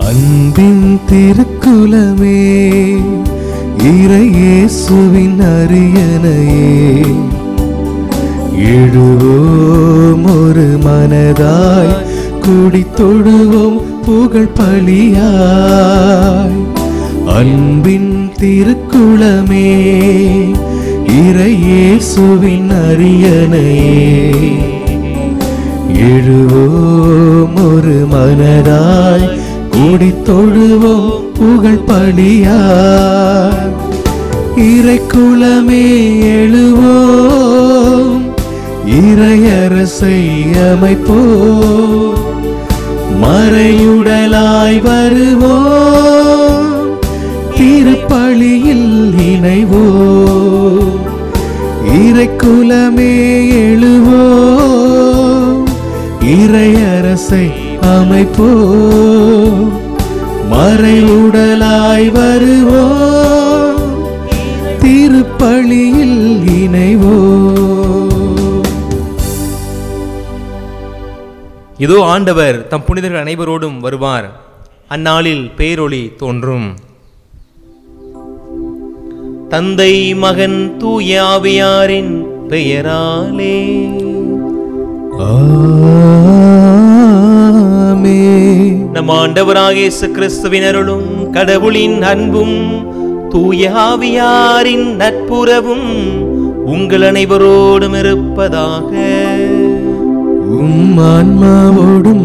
அன்பின் திருக்குலமே இறையேசுவின் அரியணையே எழுவோம் ஒரு மனதாய் குடி தொழுவோம் புகழ் பலியாய் அன்பின் திருக்குளமே இறையேசுவின் அரியணையே எழுவோம் ஒரு மனதாய் கூடி தொழுவோம் புகழ் பலியாய் இறைக்குலமே எழுவோம் இறையரசை அமைப்போம் மறையுடலாய் வருவோம் திருப்பலியில் இணைவோம் இறைக்குலமே எழுவோம் இறையரசை அமைப்போம் மறைவுடலாய் வருவோம் திருப்பலியில் இணைவோம் இதோ ஆண்டவர் தம் புனிதர்கள் அனைவரோடும் வருவார் அந்நாளில் பேரொளி தோன்றும் தந்தை மகன் தூய ஆவியாரின் பெயராலே ஆமென். நம் ஆண்டவராகிய இயேசு கிறிஸ்துவின் அருளும் கடவுளின் அன்பும் தூய ஆவியாரின் நட்புறவும் உங்கள் அனைவரோடும் இருப்பதாக உம் ஆன்மாவோடும்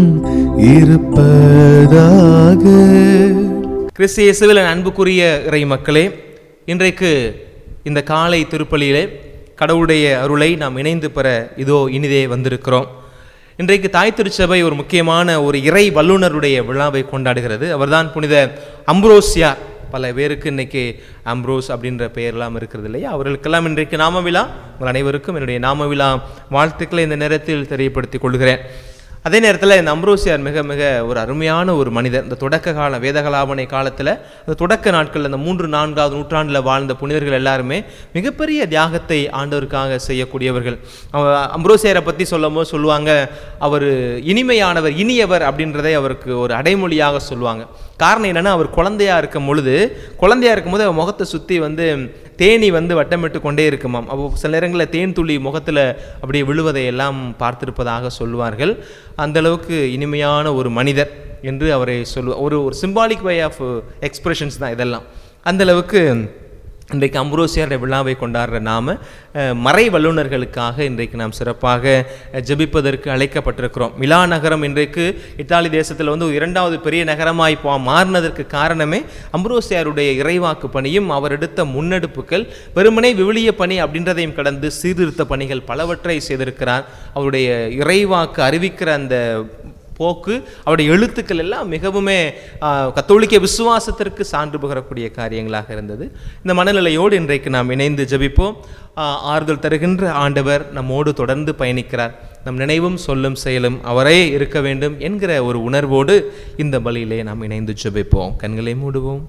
இருப்பதாக கிறிஸ்து இயேசுவில் என் அன்புக்குரிய இறை மக்களே இன்றைக்கு இந்த காலை திருப்பலியிலே கடவுளுடைய அருளை நாம் இணைந்து பெற இதோ இனிதே வந்திருக்கிறோம் இன்றைக்கு தாய் திருச்சபை ஒரு முக்கியமான ஒரு இறை வல்லுனருடைய விழாவை கொண்டாடுகிறது அவர்தான் புனித அம்ப்ரோசியார் பல பேருக்கு இன்னைக்கு அம்ப்ரோஸ் அப்படின்ற பெயர்லாம் இருக்கிறது இல்லையா அவர்களுக்கெல்லாம் இன்றைக்கு நாம விழா உங்கள் அனைவருக்கும் என்னுடைய நாம விழா வாழ்த்துக்களை இந்த நேரத்தில் தெரியப்படுத்திக் கொள்கிறேன் அதே நேரத்தில் இந்த அம்ப்ரோசியார் மிக மிக ஒரு அருமையான ஒரு மனிதர் இந்த தொடக்க கால வேதகலாபனை காலத்தில் அந்த தொடக்க நாட்களில் இந்த மூன்று நான்காவது நூற்றாண்டில் வாழ்ந்த புனிதர்கள் எல்லாருமே மிகப்பெரிய தியாகத்தை ஆண்டவருக்காக செய்யக்கூடியவர்கள் அவ- அம்ப்ரோசியாரை பற்றி சொல்லும் போது சொல்லுவாங்க அவர் இனிமையானவர் இனியவர் அப்படின்றதை அவருக்கு ஒரு அடைமொழியாக சொல்லுவாங்க காரணம் என்னன்னா அவர் குழந்தையா இருக்கும் பொழுது குழந்தையா இருக்கும்போது அவர் முகத்தை சுற்றி வந்து தேனி வந்து வட்டமிட்டு கொண்டே இருக்குமாம் அப்போ சில நேரங்களில் தேன் துளி முகத்தில் அப்படியே விழுவதை எல்லாம் பார்த்திருப்பதாக சொல்லுவார்கள் அந்த அளவுக்கு இனிமையான ஒரு மனிதர் என்று அவரை சொல்லு ஒரு ஒரு சிம்பாலிக் வே ஆஃப் எக்ஸ்பிரஷன்ஸ் தான் இதெல்லாம் அந்த அளவுக்கு இன்றைக்கு அம்ப்ரோசியாருடைய விழாவை கொண்டாடுற நாம அஹ், மறை வல்லுநர்களுக்காக இன்றைக்கு நாம் சிறப்பாக அஹ், ஜெபிப்பதற்கு அழைக்கப்பட்டிருக்கிறோம் மிலா நகரம் இன்றைக்கு இத்தாலி தேசத்தில் வந்து ஒரு இரண்டாவது பெரிய நகரமாய் பா மாறினதற்கு காரணமே அம்ப்ரோசியாருடைய இறைவாக்கு பணியும் அவர் எடுத்த முன்னெடுப்புகள் வெறுமனே விவிலிய பணி அப்படின்றதையும் கடந்து சீர்திருத்த பணிகள் பலவற்றை செய்திருக்கிறார் அவருடைய இறைவாக்கு அறிவிக்கிற அந்த போக்கு அவருடைய எழுத்துக்கள் எல்லாம் மிகவுமே ஆ, கத்தோலிக்க விசுவாசத்திற்கு சான்று பகரக்கூடிய காரியங்களாக இருந்தது இந்த மனநிலையோடு இன்றைக்கு நாம் இணைந்து ஜெபிப்போம் ஆ, ஆறுதல் தருகின்ற ஆண்டவர் நம்மோடு தொடர்ந்து பயணிக்கிறார் நம் நினைவும் சொல்லும் செயலும் அவரே இருக்க வேண்டும் என்கிற ஒரு உணர்வோடு இந்த பலியிலே நாம் இணைந்து ஜெபிப்போம் கண்களை மூடுவோம்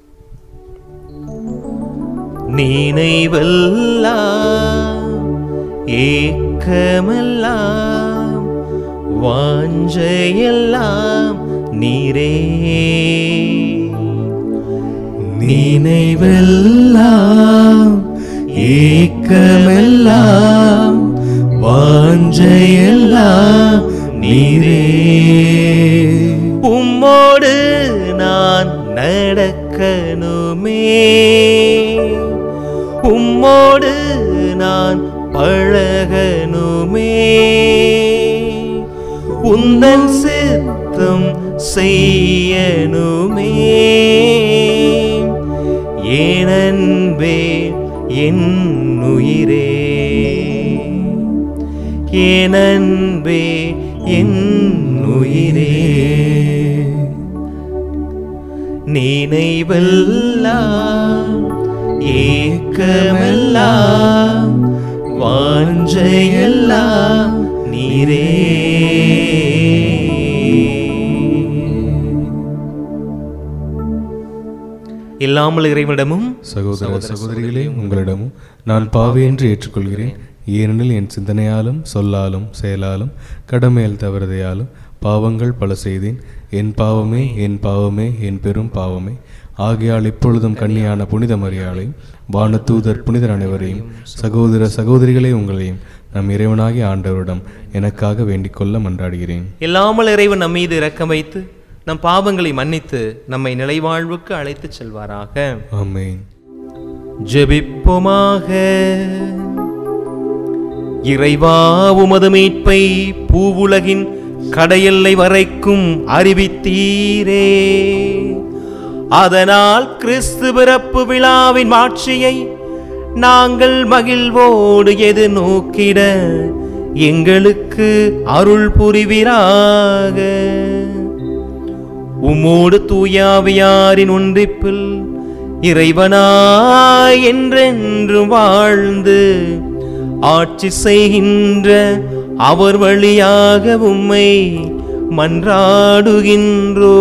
நினைவெல்லாம் ஏக்கமெல்லாம் வாஞ்சையெல்லாம் நீரே நினைவெல்லாம் ஏக்கமெல்லாம் வாஞ்சையெல்லாம் நீரே உம்மோடு நான் நடக்கணுமே உம்மோடு நான் பழகணுமே உந்தன் சித்தம் செய்யணுமே ஏனன்பே என் உயிரே ஏனன்பே என் உயிரே நினைவெல்லாம் ஏக்கமெல்லாம் வாஞ்சையெல்லாம் நீரே இல்லாமல் இறைவனிடமும் சகோதர சகோதரிகளே உங்களிடமும் நான் பாவி என்று ஏற்றுக்கொள்கிறேன் ஏனெனில் என் சிந்தனையாலும் சொல்லாலும் செயலாலும் கடமையில் தவறுதையாலும் பாவங்கள் பல செய்தேன் என் பாவமே என் பாவமே என் பெரும் பாவமே ஆகையால் இப்பொழுதும் கன்னியான புனித மரியாளையும் வானதூதர் புனிதர் அனைவரையும் சகோதர சகோதரிகளே உங்களையும் நம் இறைவனாகிய ஆண்டவரிடம் எனக்காக வேண்டிக் கொள்ள மன்றாடுகிறேன் எல்லாமல் இறைவன் நம் மீது இரக்கம் வைத்து நம் பாவங்களை மன்னித்து நம்மை நிலைவாழ்வுக்கு அழைத்துச் செல்வாராக ஆமென் ஜெபிப்போமாக இறைவா உமது மீட்பை பூவுலகின் கடையெல்லை வரைக்கும் அறிவித்தீரே அதனால் கிறிஸ்து பிறப்பு விழாவின் மாட்சியை நாங்கள் மகிழ்வோடு எது நோக்கிட எங்களுக்கு அருள் புரிவீராக உம்மோடு தூயாவியாரின் ஒன்றிப்பில் இறைவனாய் என்றென்றும் வாழ்ந்து ஆட்சி செய்கின்ற அவர் வழியாக உம்மை மன்றாடுகின்றோ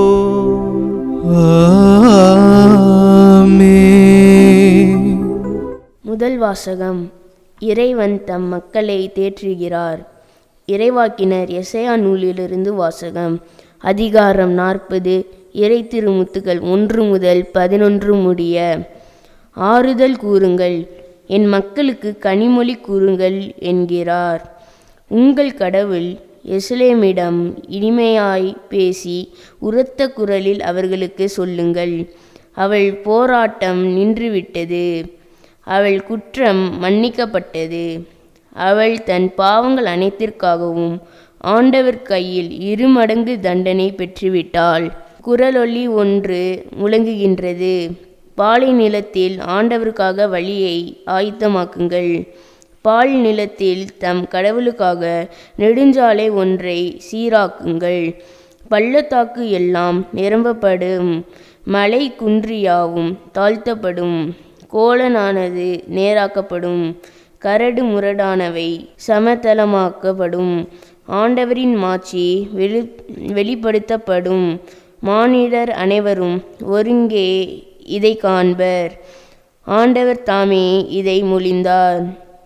ஆமென் முதல் வாசகம் இறைவன் தம் மக்களை தேற்றுகிறார் இறைவாக்கினர் எசையா நூலிலிருந்து வாசகம் அதிகாரம் நாற்பது இறை திருமுத்துகள் ஒன்று முதல் பதினொன்று முடிய ஆறுதல் கூறுங்கள் என் மக்களுக்கு கனிமொழி கூறுங்கள் என்கிறார் உங்கள் கடவுள் எசுலேமிடம் இனிமையாய் பேசி உரத்த குரலில் அவர்களுக்கு சொல்லுங்கள் அவள் போராட்டம் நின்றுவிட்டது அவள் குற்றம் மன்னிக்கப்பட்டது அவள் தன் பாவங்கள் அனைத்திற்காகவும் ஆண்டவர் கையில் இருமடங்கு தண்டனை பெற்றுவிட்டாள் குரலொலி ஒன்று முழங்குகின்றது பாலை நிலத்தில் ஆண்டவருக்காக வழியை ஆயத்தமாக்குங்கள் பால் நிலத்தில் தம் கடவுளுக்காக நெடுஞ்சாலை ஒன்றை சீராக்குங்கள் பள்ளத்தாக்கு எல்லாம் நிரம்பப்படும் மலை குன்றியாவும் தாழ்த்தப்படும் கோலனானது நேராக்கப்படும் கரடு முரடானவை சமதளமாக்கப்படும் ஆண்டவரின் மாட்சி வெளி வெளிப்படுத்தப்படும் மானிடர் அனைவரும் ஒருங்கே இதை காண்பர் ஆண்டவர் தாமே இதை மொழிந்தார்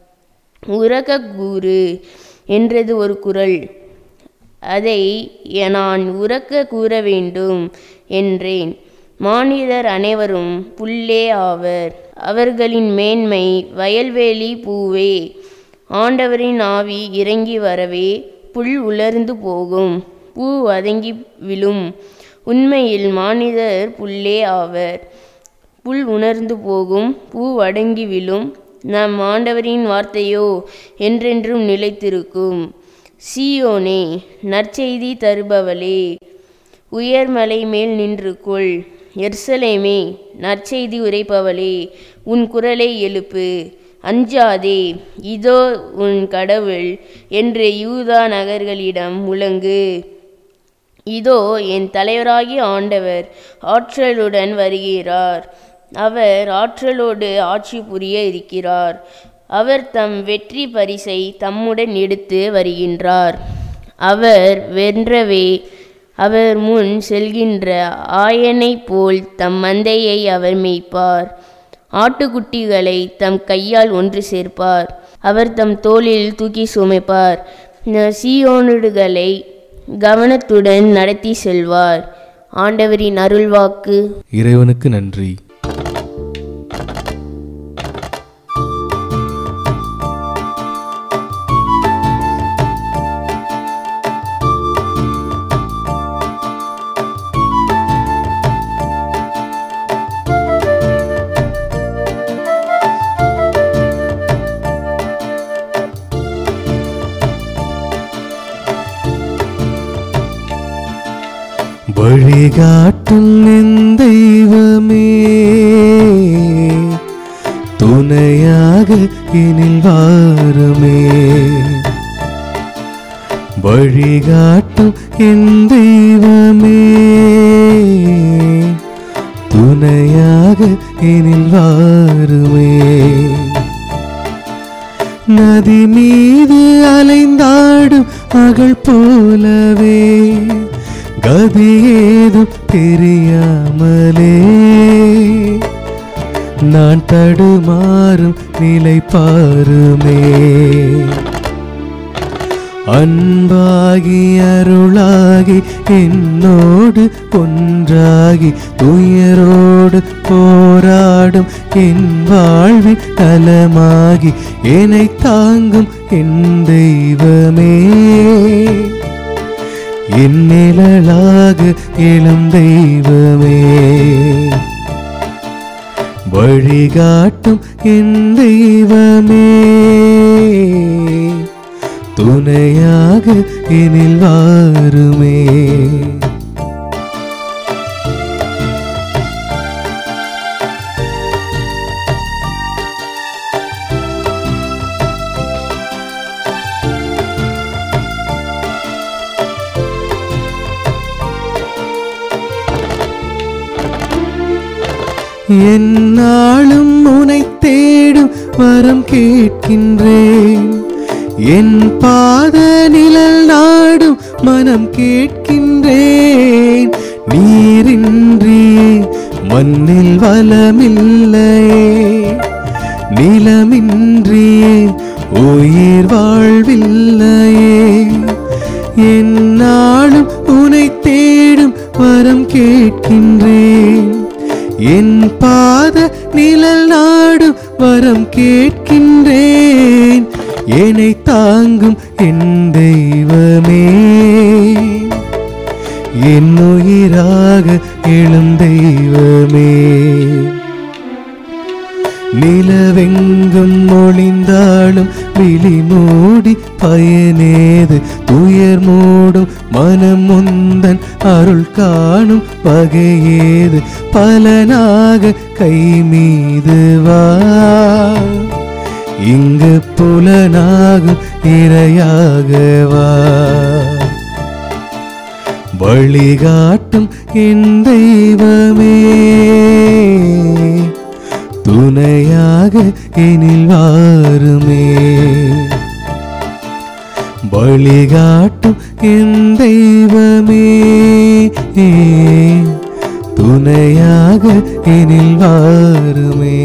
உரக கூறு என்றது ஒரு குரல் அதை நான் உரக்க கூற வேண்டும் என்றேன் மானிடர் அனைவரும் புல்லே ஆவர் அவர்களின் மேன்மை வயல்வெளி பூவே ஆண்டவரின் ஆவி இறங்கி வரவே புல் உலர்ந்து போகும் பூ வதங்கி விழும் உண்மையில் மானிடர் புல்லே ஆவர் புல் உணர்ந்து போகும் பூ வடங்கி விழும் நம் ஆண்டவரின் வார்த்தையோ என்றென்றும் நிலைத்திருக்கும் சீயோனே நற்செய்தி தருபவளே உயர்மலை மேல் நின்று கொள் எர்சலேமே நற்செய்தி உரைப்பவளே உன் குரலை எழுப்பு அஞ்சாதே இதோ உன் கடவுள் என்று யூதா நகர்களிடம் முழங்கு இதோ என் தலைவராகிய ஆண்டவர் ஆற்றலுடன் வருகிறார் அவர் ஆற்றலோடு ஆட்சி புரிய இருக்கிறார் அவர் தம் வெற்றி பரிசை தம்முடன் எடுத்து வருகின்றார் அவர் வென்றவே அவர் முன் செல்கின்ற ஆயனைப் போல் தம் மந்தையை அவர் மேய்ப்பார் ஆட்டுக்குட்டிகளை தம் கையால் ஒன்று சேர்ப்பார் அவர் தம் தோளில் தூக்கி சுமைப்பார் ந- சீயோனுடுகளை கவனத்துடன் நடத்தி செல்வார் ஆண்டவரின் அருள்வாக்கு இறைவனுக்கு நன்றி வழிகாட்டும் என் தெய்வமே துணையாக எனில் வாருமே வழிகாட்டும் என் தெய்வமே துணையாக எனில் வாருமே நதி மீது அலைந்தாடும் மகள் போலவே கதி ஏதும் தெரியாமலே நான் தடுமாறும் நிலை பாருமே அன்பாகி அருளாகி என்னோடு ஒன்றாகி துயரோடு போராடும் என் வாழ்வின் நலமாகி என்னை தாங்கும் என் தெய்வமே என் நிழலாக எழும் தெய்வமே வழிகாட்டும் என் தெய்வமே துணையாக எனில் வாருமே என்னாலும் உனை தேடும் வரம் கேட்கின்றேன் என் பாத நிழல் நாடும் மனம் கேட்கின்றேன் நீரின்றியே மண்ணில் வளமில்லையே நிலமின்றியே உயிர் வாழ்வில்லையே என்னாலும் உனை தேடும் வரம் கேட்கின்றேன் என் பாத நிழல் நாடும் வரம் கேட்கின்றேன் என்னை தாங்கும் என் தெய்வமே என் உயிராக எழும் தெய்வமே நிலவெங்கும் ஒளிந்தாலும் விழி மூடி பயனேது துயர் மூடும் மனம் முந்தன் அருள் காணும் வகையேது பலனாக கை மீது வா இங்கு புலனாகும் இரையாக வா வழிகாட்டும் என் தெய்வமே துணையாக எனில் வாருமே வழிகாட்டும் என் தெய்வமே துணையாக எனில் வாருமே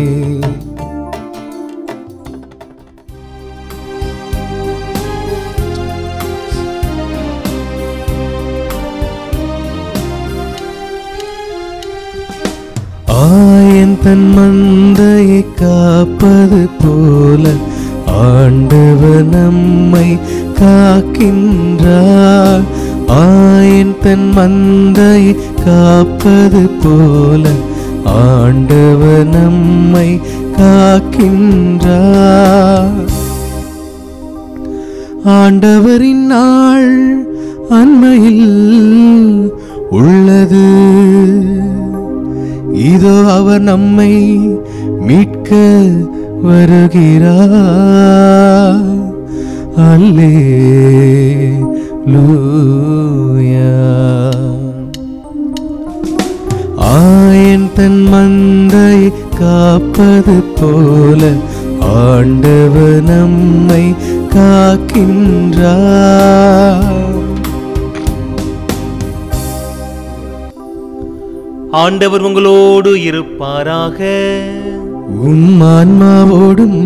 ஆயன் தன் மந்தையை காப்பது போல ஆண்டவர் நம்மை காக்கின்றார் ஆயன் தன் மந்தையை காப்பது போல ஆண்டவர் நம்மை காக்கின்றார் ஆண்டவரின் நாள் அண்மையில் உள்ளது இதோ அவர் நம்மை மீட்க வருகிறார் அல்லே ஆயன் தன் மந்தை காப்பது போல ஆண்டவர் நம்மை காக்கின்றார் ஆண்டவர் உங்களோடு இருப்பாராக உம் ஆன்மாவோடும்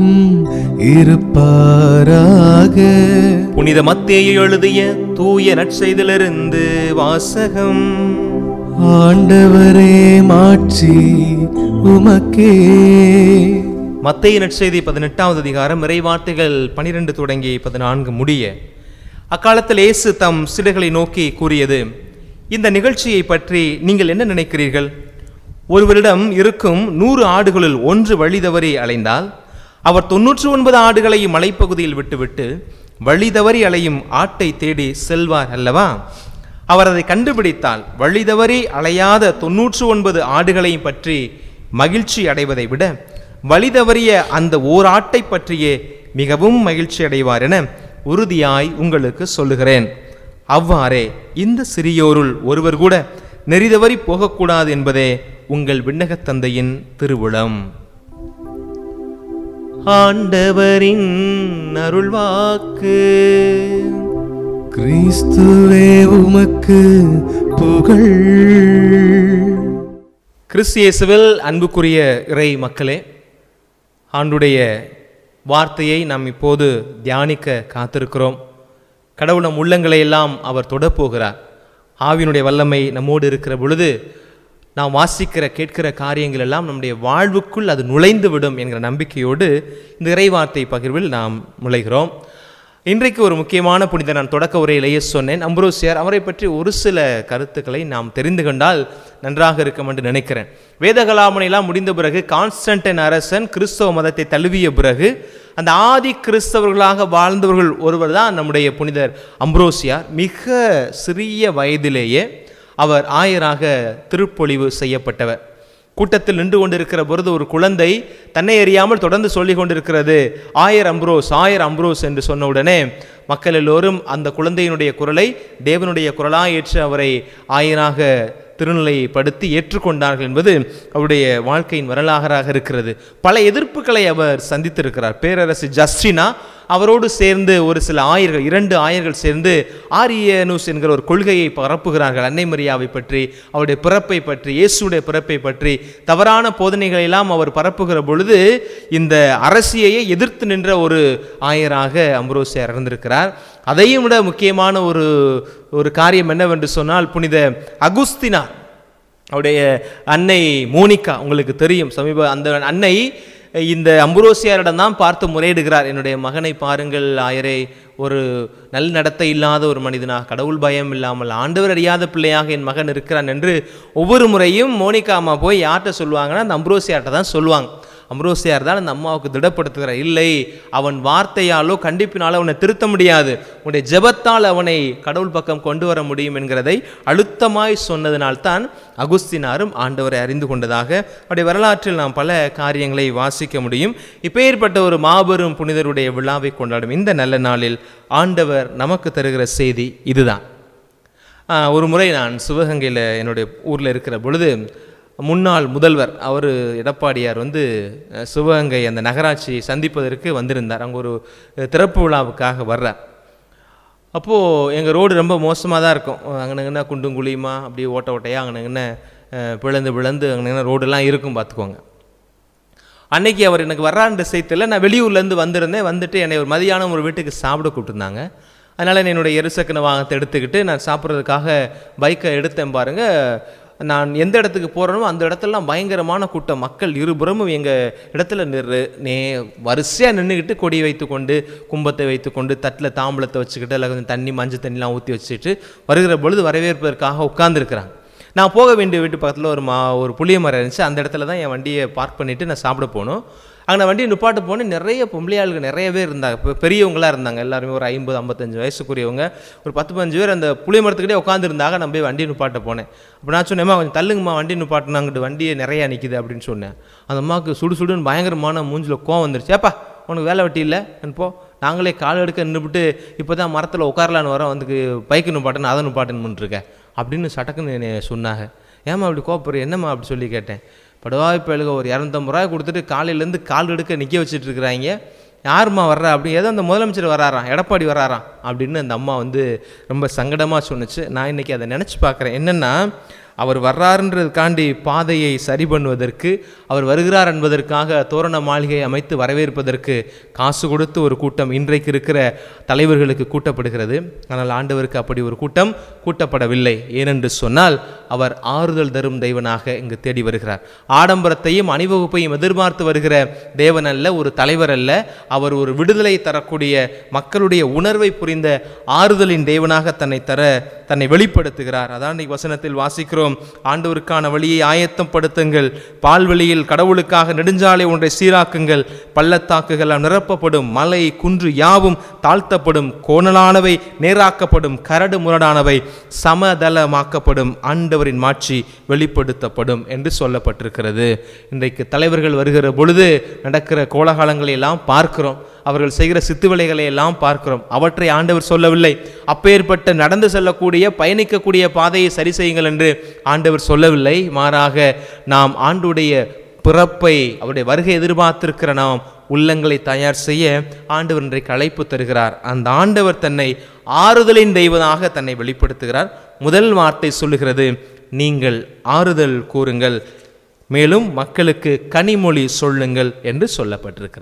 இருப்பாராக புனித மத்தேயு எழுதிய தூய நற்செய்திலிருந்து வாசகம் ஆண்டவரே மாட்சி உமக்கே மத்தேயு நற்செய்தி பதினெட்டாவது அதிகாரம் இறைவார்த்தைகள் பனிரெண்டு தொடங்கி பதினான்கு முடிய அக்காலத்தில் இயேசு தம் சிலைகளை நோக்கி கூறியது இந்த நிகழ்ச்சியை பற்றி நீங்கள் என்ன நினைக்கிறீர்கள் ஒருவரிடம் இருக்கும் நூறு ஆடுகளில் ஒன்று வழி தவறி அலைந்தால் அவர் தொன்னூற்று ஒன்பது ஆடுகளையும் மலைப்பகுதியில் விட்டுவிட்டு வழி தவறி அலையும் ஆட்டை தேடி செல்வார் அல்லவா அவர் அதை கண்டுபிடித்தால் வழி தவறி அலையாத தொன்னூற்று ஒன்பது ஆடுகளையும் பற்றி மகிழ்ச்சி அடைவதை விட வழி தவறிய அந்த ஓர் ஆட்டை பற்றியே மிகவும் மகிழ்ச்சி அடைவார் என உறுதியாய் உங்களுக்கு சொல்லுகிறேன் அவ்வாறே இந்த சிறியோருள் ஒருவர் கூட நெறிதவறி போகக்கூடாது என்பதே உங்கள் விண்ணகத் தந்தையின் திருவுளம் ஆண்டவரின் அருள்வாக்கு கிறிஸ்துவே உமக்கு புகழ் கிறிஸ்தியேசுவில் அன்புக்குரிய இறை மக்களே ஆண்டுடைய வார்த்தையை நாம் இப்போது தியானிக்க காத்திருக்கிறோம் கடவுள் நம் உள்ளங்களை எல்லாம் அவர் தொடப்போகிறார் ஆவியினுடைய வல்லமை நம்மோடு இருக்கிற பொழுது நாம் வாசிக்கிற கேட்கிற காரியங்கள் எல்லாம் நம்முடைய வாழ்வுக்குள் அது நுழைந்து விடும் என்கிற நம்பிக்கையோடு இந்த இறைவார்த்தை பகிர்வில் நாம் நுழைகிறோம் இன்றைக்கு ஒரு முக்கியமான புனித நான் தொடக்க உரையிலேயே சொன்னேன் அம்பரோசியார் அவரை பற்றி ஒரு சில கருத்துக்களை நாம் தெரிந்து கொண்டால் நன்றாக இருக்கும் என்று நினைக்கிறேன் வேதகலாமனையெல்லாம் முடிந்த பிறகு கான்ஸ்டன்டைன் அரசன் கிறிஸ்தவ மதத்தை தழுவிய பிறகு அந்த ஆதி கிறிஸ்தவர்களாக வாழ்ந்தவர்கள் ஒருவர் தான் நம்முடைய புனிதர் அம்ப்ரோசியார் மிக சிறிய வயதிலேயே அவர் ஆயராக திருப்பொழிவு செய்யப்பட்டவர் கூட்டத்தில் நின்று கொண்டிருக்கிற பொழுது ஒரு குழந்தை தன்னை அறியாமல் தொடர்ந்து சொல்லிக் கொண்டிருக்கிறது ஆயர் அம்ப்ரோஸ் ஆயர் அம்ப்ரோஸ் என்று சொன்ன உடனே மக்கள் எல்லோரும் அந்த குழந்தையினுடைய குரலை தேவனுடைய குரலாய் ஏற்று அவரை ஆயராக திருநிலைப்படுத்தி ஏற்றுக்கொண்டார்கள் என்பது அவருடைய வாழ்க்கையின் வரலாறாக இருக்கிறது பல எதிர்ப்புகளை அவர் சந்தித்திருக்கிறார் பேரரசு ஜஸ்டினா அவரோடு சேர்ந்து ஒரு சில ஆயர்கள் இரண்டு ஆயர்கள் சேர்ந்து ஆரியனூஸ் என்கிற ஒரு கொள்கையை பரப்புகிறார்கள் அன்னை மரியாவை பற்றி அவருடைய பிறப்பை பற்றி இயேசுடைய பிறப்பை பற்றி தவறான போதனைகளை எல்லாம் அவர் பரப்புகிற பொழுது இந்த அரசியையே எதிர்த்து நின்ற ஒரு ஆயராக அம்ரோசியார் இருந்திருக்கிறார் அதையும் விட முக்கியமான ஒரு ஒரு காரியம் என்னவென்று சொன்னால் புனித அகுஸ்தினா அவருடைய அன்னை மோனிகா உங்களுக்கு தெரியும் சமீப அந்த அன்னை இந்த அம்புரோசியாரிடம் தான் பார்த்து முறையிடுகிறார் என்னுடைய மகனை பாருங்கள் ஆயரே ஒரு நல் நடத்தை இல்லாத ஒரு மனிதனாக கடவுள் பயம் இல்லாமல் ஆண்டவர் அறியாத பிள்ளையாக என் மகன் இருக்கிறான் என்று ஒவ்வொரு முறையும் மோனிகா அம்மா போய் யார்கிட்ட சொல்லுவாங்கன்னா அந்த அம்புரோசியார்கிட்ட தான் சொல்லுவாங்க அம்ரோசியார் தான் அந்த அம்மாவுக்கு திடப்படுத்துகிறார் இல்லை அவன் வார்த்தையாலோ கண்டிப்பினாலோ அவனை திருத்த முடியாது உன்னுடைய ஜெபத்தால் அவனை கடவுள் பக்கம் கொண்டு வர முடியும் என்கிறதை அழுத்தமாய் சொன்னதினால்தான் அகுஸ்தினாரும் ஆண்டவரை அறிந்து கொண்டதாக அவருடைய வரலாற்றில் நாம் பல காரியங்களை வாசிக்க முடியும் இப்பேற்பட்ட ஒரு மாபெரும் புனிதருடைய விழாவை கொண்டாடும் இந்த நல்ல நாளில் ஆண்டவர் நமக்கு தருகிற செய்தி இதுதான் ஆஹ், ஒரு முறை நான் சிவகங்கையில் என்னுடைய ஊரில் இருக்கிற பொழுது முன்னாள் முதல்வர் அவர் எடப்பாடியார் வந்து அஹ், சிவகங்கை அந்த நகராட்சியை சந்திப்பதற்கு வந்திருந்தார் அங்கே ஒரு அஹ், திறப்பு விழாவுக்காக வர்றார் அப்போது எங்கள் ரோடு ரொம்ப மோசமாக தான் இருக்கும் அங்கனங்கன்னா குண்டும் குழியுமா அப்படியே ஓட்ட ஓட்டையாக அங்கனங்கன்னு பிளந்து பிளந்து அங்கனங்கன்னா ரோடெல்லாம் இருக்கும் பார்த்துக்கோங்க அன்னைக்கு அவர் எனக்கு வர்றான்ற செய்தியில் நான் வெளியூர்லேருந்து வந்திருந்தேன் வந்துட்டு என்னை ஒரு மதியானம் ஒரு வீட்டுக்கு சாப்பிட கூப்பிட்டுருந்தாங்க அதனால் நான் என்னுடைய இருசக்கர வாகனத்தை எடுத்துக்கிட்டு நான் சாப்பிட்றதுக்காக பைக்கை எடுத்தேன் பாருங்க நான் எந்த இடத்துக்கு போகிறேனோ அந்த இடத்துலலாம் பயங்கரமான கூட்டம் மக்கள் இருபுறமும் எங்கள் இடத்துல நிறு நே வரிசையாக நின்றுக்கிட்டு கொடி வைத்துக்கொண்டு கும்பத்தை வைத்துக்கொண்டு தட்டில் தாம்பளத்தை வச்சுக்கிட்டு அதில் கொஞ்சம் தண்ணி மஞ்சள் தண்ணிலாம் ஊற்றி வச்சுட்டு வருகிற பொழுது வரவேற்பதற்காக உட்கார்ந்துருக்குறாங்க நான் போக வேண்டிய வீட்டு பக்கத்தில் ஒரு மா ஒரு புளிய மரம் இருந்துச்சு அந்த இடத்துல தான் என் வண்டியை பார்க் பண்ணிவிட்டு நான் சாப்பிட போகணும் அங்கே நான் வண்டியை நிப்பாட்ட போனேன் நிறைய பொம்பளையாளுங்க நிறைய பேர் இருந்தாங்க இப்போ பெரியவங்களாக இருந்தாங்க எல்லாருமே ஒரு ஐம்பது ஐம்பத்தஞ்சு வயசுக்குரியவங்க ஒரு பத்து பதினஞ்சு பேர் அந்த புளிய மரத்துக்கிட்டே உட்காந்துருந்தாங்க நான் போய் வண்டியை நிப்பாட்ட போனேன் அப்போ நான் சொன்னேம்மா கொஞ்சம் தள்ளுங்கம்மா வண்டி நிப்பாட்டினாங்கிட்டு வண்டியை நிறையா நிற்கிது அப்படின்னு சொன்னேன் அந்த அம்மாவுக்கு சுடு சுடுன்னு பயங்கரமான மூஞ்சில் கோவம் வந்துருச்சு ஏப்பா உனக்கு வேலை வெட்டி இல்லை போ நாங்களே கால் எடுக்க நின்றுபிட்டு இப்போ தான் மரத்தில் உட்காரலான்னு வரோம் வந்து பைக்கு நிப்பாட்டுன்னு அதை நிப்பாட்டுன்னு இருக்கேன் அப்படின்னு சட்டக்குன்னு என்னை சொன்னாங்க ஏம்மா அப்படி கோப்பர் என்னம்மா அப்படி சொல்லி கேட்டேன் படுவாய் பயலுக ஒரு இரநூத்தம்பது ரூபாய் கொடுத்துட்டு காலையிலேருந்து கால் எடுக்க நிற்க வச்சுட்டு இருக்கிறாங்க யாரும்மா வர்றா அப்படி ஏதோ அந்த முதலமைச்சர் வராராம் எடப்பாடி வராராம் அப்படின்னு அந்த அம்மா வந்து ரொம்ப சங்கடமாக சொன்னுச்சு நான் இன்னைக்கு அதை நினச்சி பார்க்குறேன் என்னென்னா அவர் வர்றாருன்றதுக்காண்டி பாதையை சரி பண்ணுவதற்கு அவர் வருகிறார் என்பதற்காக தோரண மாளிகை அமைத்து வரவேற்பதற்கு காசு கொடுத்து ஒரு கூட்டம் இன்றைக்கு இருக்கிற தலைவர்களுக்கு கூட்டப்படுகிறது ஆனால் ஆண்டவருக்கு அப்படி ஒரு கூட்டம் கூட்டப்படவில்லை ஏனென்று சொன்னால் அவர் ஆறுதல் தரும் தெய்வனாக இங்கு தேடி வருகிறார் ஆடம்பரத்தையும் அணிவகுப்பையும் எதிர்பார்த்து வருகிற தேவன் அல்ல ஒரு தலைவர் அல்ல அவர் ஒரு விடுதலை தரக்கூடிய மக்களுடைய உணர்வை புரிந்த ஆறுதலின் தேவனாக தன்னை தர தன்னை வெளிப்படுத்துகிறார் அதான் இன்னைக்கு வசனத்தில் வாசிக்கிறோம் ஆண்டவருக்கான வழியை ஆயத்தம் படுத்துங்கள் பால்வெளியில் கடவுளுக்காக நெடுஞ்சாலை ஒன்றை சீராக்குங்கள் பள்ளத்தாக்குகள் நிரப்பப்படும் மலை குன்று யாவும் தாழ்த்தப்படும் கோணலானவை நேராக்கப்படும் கரடு முரடானவை சமதளமாக்கப்படும் ஆண்டவரின் மாட்சி வெளிப்படுத்தப்படும் என்று சொல்லப்பட்டிருக்கிறது இன்றைக்கு தலைவர்கள் வருகிற பொழுது நடக்கிற கோலாகலங்களை எல்லாம் பார்க்கிறோம் அவர்கள் செய்கிற சித்துவிளைகளை எல்லாம் பார்க்கிறோம் அவற்றை ஆண்டவர் சொல்லவில்லை அப்பேற்பட்ட நடந்து செல்லக்கூடிய பயணிக்கக்கூடிய பாதையை சரி செய்யுங்கள் என்று ஆண்டவர் சொல்லவில்லை மாறாக நாம் ஆண்டுடைய பிறப்பை அவருடைய வருகை எதிர்பார்த்திருக்கிற நாம் உள்ளங்களை தயார் செய்ய ஆண்டவர் இன்றைக்கு அழைப்பு தருகிறார் அந்த ஆண்டவர் தன்னை ஆறுதலின் தெய்வமாக தன்னை வெளிப்படுத்துகிறார் முதல் வார்த்தை சொல்லுகிறது நீங்கள் ஆறுதல் கூறுங்கள் மேலும் மக்களுக்கு கனிமொழி சொல்லுங்கள் என்று சொல்லப்பட்டிருக்கிறது